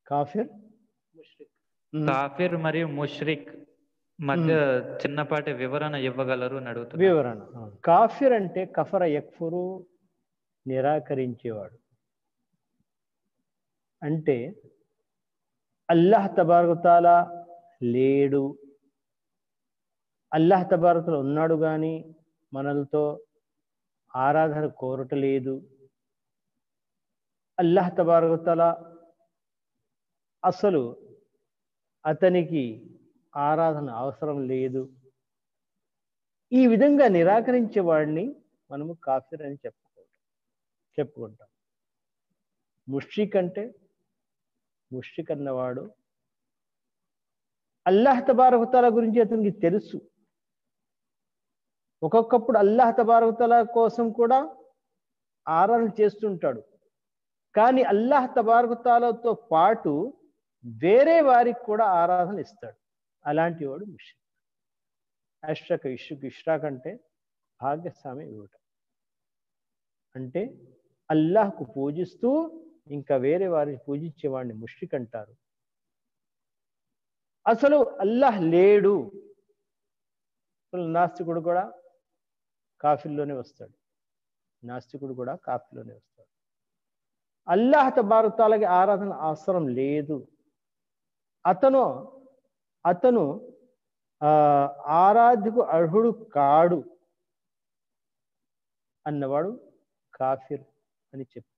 కాఫిర్ మ్మ్. కాఫిర్ మరియు ముష్రిక్ మధ్య చిన్నపాటి వివరణ ఇవ్వగలరు అని అడుగుతున్నారు వివరణ ఆ. కాఫిర్ అంటే కఫర యక్ఫురు నిరాకరించేవాడు అంటే అల్లాహ్ తబారకుతాలా లేడు అల్లాహ్ తబారకుల ఉన్నాడు కానీ మనలతో ఆరాధన కోరటలేదు అల్లాహ్ తబారకుతాల అసలు అతనికి ఆరాధన అవసరం లేదు ఈ విధంగా నిరాకరించే వాడిని మనము కాఫిర్ అని చెప్పుకుంటాం చెప్పుకుంటాం ముష్రిక్ అంటే ముష్రిక్ అన్నవాడు అల్లాహ్ తబారకుతాల గురించి అతనికి తెలుసు ఒక్కొక్కప్పుడు అల్లాహ్ తబారకుతాల కోసం కూడా ఆరాధన చేస్తుంటాడు కానీ అల్లాహ్ తబారకుతాలతో పాటు వేరే వారికి కూడా ఆరాధన ఇస్తాడు అలాంటి వాడు ముష్రిక్ అష్రక ఇష్రుక్ ఇష్రాక్ అంటే భాగ్యస్వామి ఇవ్వట అంటే అల్లాహ్కు పూజిస్తూ ఇంకా వేరే వారిని పూజించే వాడిని ముష్రిక్ అంటారు అసలు అల్లాహ్ లేడు అసలు నాస్తికుడు కూడా కాఫీల్లోనే వస్తాడు నాస్తికుడు కూడా కాఫీలోనే వస్తాడు అల్లాహ్ తబారుతాలకి ఆరాధన అవసరం లేదు అతను అతను ఆ ఆరాధ్యకు అర్హుడు కాడు అన్నవాడు కాఫిర్ అని చెప్పు